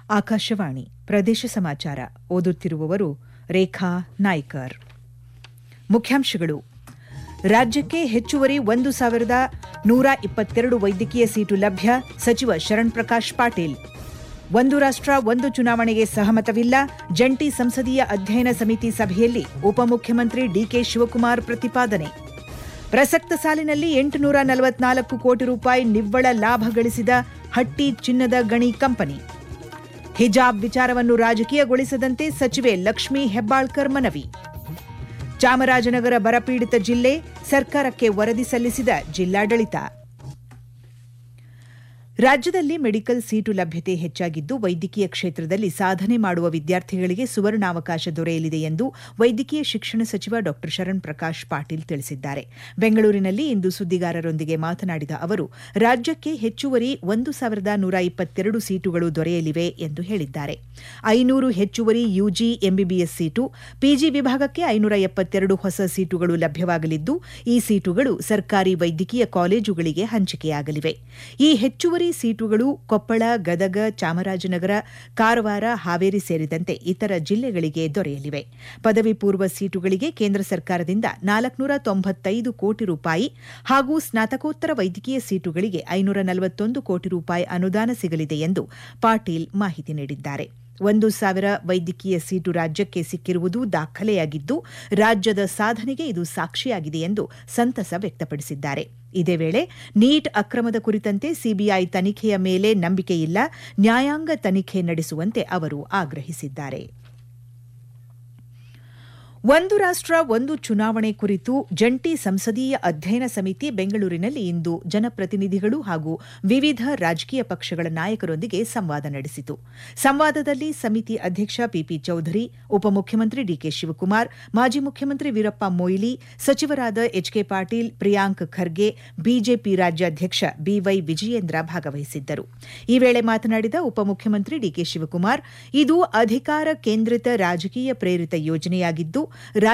ಆಕಾಶವಾಣಿ ಪ್ರದೇಶ ಸಮಾಚಾರ ಓದುತ್ತಿರುವವರು ರೇಖಾ ನಾಯ್ಕರ್ ಮುಖ್ಯಾಂಶಗಳು ರಾಜ್ಯಕ್ಕೆ ಹೆಚ್ಚುವರಿ ಒಂದು ಸಾವಿರದ ನೂರ ಇಪ್ಪತ್ತೆರಡು ವೈದ್ಯಕೀಯ ಸೀಟು ಲಭ್ಯ ಸಚಿವ ಶರಣ್ ಪ್ರಕಾಶ್ ಪಾಟೀಲ್ ಒಂದು ರಾಷ್ಟ್ರ ಒಂದು ಚುನಾವಣೆಗೆ ಸಹಮತವಿಲ್ಲ ಜಂಟಿ ಸಂಸದೀಯ ಅಧ್ಯಯನ ಸಮಿತಿ ಸಭೆಯಲ್ಲಿ ಉಪಮುಖ್ಯಮಂತ್ರಿ ಡಿಕೆ ಶಿವಕುಮಾರ್ ಪ್ರತಿಪಾದನೆ ಪ್ರಸಕ್ತ ಸಾಲಿನಲ್ಲಿ ಎಂಟುನೂರ ನಲವತ್ನಾಲ್ಕು ಕೋಟಿ ರೂಪಾಯಿ ನಿವ್ವಳ ಲಾಭ ಗಳಿಸಿದ ಹಟ್ಟಿ ಚಿನ್ನದ ಗಣಿ ಕಂಪನಿ ಹಿಜಾಬ್ ವಿಚಾರವನ್ನು ರಾಜಕೀಯಗೊಳಿಸದಂತೆ ಸಚಿವೆ ಲಕ್ಷ್ಮೀ ಹೆಬ್ಬಾಳ್ಕರ್ ಮನವಿ ಚಾಮರಾಜನಗರ ಬರಪೀಡಿತ ಜಿಲ್ಲೆ ಸರ್ಕಾರಕ್ಕೆ ವರದಿ ಸಲ್ಲಿಸಿದ ಜಿಲ್ಲಾಡಳಿತ ರಾಜ್ಯದಲ್ಲಿ ಮೆಡಿಕಲ್ ಸೀಟು ಲಭ್ಯತೆ ಹೆಚ್ಚಾಗಿದ್ದು ವೈದ್ಯಕೀಯ ಕ್ಷೇತ್ರದಲ್ಲಿ ಸಾಧನೆ ಮಾಡುವ ವಿದ್ಯಾರ್ಥಿಗಳಿಗೆ ಸುವರ್ಣಾವಕಾಶ ದೊರೆಯಲಿದೆ ಎಂದು ವೈದ್ಯಕೀಯ ಶಿಕ್ಷಣ ಸಚಿವ ಡಾ ಶರಣ್ ಪ್ರಕಾಶ್ ಪಾಟೀಲ್ ತಿಳಿಸಿದ್ದಾರೆ ಬೆಂಗಳೂರಿನಲ್ಲಿ ಇಂದು ಸುದ್ದಿಗಾರರೊಂದಿಗೆ ಮಾತನಾಡಿದ ಅವರು ರಾಜ್ಯಕ್ಕೆ ಹೆಚ್ಚುವರಿ ಒಂದು ಸಾವಿರದ ನೂರ ಇಪ್ಪತ್ತೆರಡು ಸೀಟುಗಳು ದೊರೆಯಲಿವೆ ಎಂದು ಹೇಳಿದ್ದಾರೆ ಐನೂರು ಹೆಚ್ಚುವರಿ ಯುಜಿ ಎಂಬಿಬಿಎಸ್ ಸೀಟು ಪಿಜಿ ವಿಭಾಗಕ್ಕೆ ಐನೂರ ಎಪ್ಪತ್ತೆರಡು ಹೊಸ ಸೀಟುಗಳು ಲಭ್ಯವಾಗಲಿದ್ದು ಈ ಸೀಟುಗಳು ಸರ್ಕಾರಿ ವೈದ್ಯಕೀಯ ಕಾಲೇಜುಗಳಿಗೆ ಹಂಚಿಕೆಯಾಗಲಿವೆ ಈ ಹೆಚ್ಚುವರಿ ಸೀಟುಗಳು ಕೊಪ್ಪಳ ಗದಗ ಚಾಮರಾಜನಗರ ಕಾರವಾರ ಹಾವೇರಿ ಸೇರಿದಂತೆ ಇತರ ಜಿಲ್ಲೆಗಳಿಗೆ ದೊರೆಯಲಿವೆ ಪದವಿ ಪೂರ್ವ ಸೀಟುಗಳಿಗೆ ಕೇಂದ್ರ ಸರ್ಕಾರದಿಂದ ನಾಲ್ಕುನೂರ ತೊಂಬತ್ತೈದು ಕೋಟಿ ರೂಪಾಯಿ ಹಾಗೂ ಸ್ನಾತಕೋತ್ತರ ವೈದ್ಯಕೀಯ ಸೀಟುಗಳಿಗೆ ಐನೂರ ನಲವತ್ತೊಂದು ಕೋಟಿ ರೂಪಾಯಿ ಅನುದಾನ ಸಿಗಲಿದೆ ಎಂದು ಪಾಟೀಲ್ ಮಾಹಿತಿ ನೀಡಿದ್ದಾರೆ ಒಂದು ಸಾವಿರ ವೈದ್ಯಕೀಯ ಸೀಟು ರಾಜ್ಯಕ್ಕೆ ಸಿಕ್ಕಿರುವುದು ದಾಖಲೆಯಾಗಿದ್ದು ರಾಜ್ಯದ ಸಾಧನೆಗೆ ಇದು ಸಾಕ್ಷಿಯಾಗಿದೆ ಎಂದು ಸಂತಸ ವ್ಯಕ್ತಪಡಿಸಿದ್ದಾರೆ ಇದೇ ವೇಳೆ ನೀಟ್ ಅಕ್ರಮದ ಕುರಿತಂತೆ ಸಿಬಿಐ ತನಿಖೆಯ ಮೇಲೆ ನಂಬಿಕೆಯಿಲ್ಲ ನ್ಯಾಯಾಂಗ ತನಿಖೆ ನಡೆಸುವಂತೆ ಅವರು ಆಗ್ರಹಿಸಿದ್ದಾರೆ ಒಂದು ರಾಷ್ಟ್ರ ಒಂದು ಚುನಾವಣೆ ಕುರಿತು ಜಂಟಿ ಸಂಸದೀಯ ಅಧ್ಯಯನ ಸಮಿತಿ ಬೆಂಗಳೂರಿನಲ್ಲಿ ಇಂದು ಜನಪ್ರತಿನಿಧಿಗಳು ಹಾಗೂ ವಿವಿಧ ರಾಜಕೀಯ ಪಕ್ಷಗಳ ನಾಯಕರೊಂದಿಗೆ ಸಂವಾದ ನಡೆಸಿತು ಸಂವಾದದಲ್ಲಿ ಸಮಿತಿ ಅಧ್ಯಕ್ಷ ಪಿಪಿ ಚೌಧರಿ ಉಪಮುಖ್ಯಮಂತ್ರಿ ಡಿಕೆ ಶಿವಕುಮಾರ್ ಮಾಜಿ ಮುಖ್ಯಮಂತ್ರಿ ವೀರಪ್ಪ ಮೊಯ್ಲಿ ಸಚಿವರಾದ ಎಚ್ಕೆ ಪಾಟೀಲ್ ಪ್ರಿಯಾಂಕ್ ಖರ್ಗೆ ಬಿಜೆಪಿ ರಾಜ್ಯಾಧ್ಯಕ್ಷ ಬಿವೈ ವಿಜಯೇಂದ್ರ ಭಾಗವಹಿಸಿದ್ದರು ಈ ವೇಳೆ ಮಾತನಾಡಿದ ಉಪಮುಖ್ಯಮಂತ್ರಿ ಡಿಕೆ ಶಿವಕುಮಾರ್ ಇದು ಅಧಿಕಾರ ಕೇಂದ್ರಿತ ರಾಜಕೀಯ ಪ್ರೇರಿತ ಯೋಜನೆಯಾಗಿದ್ದು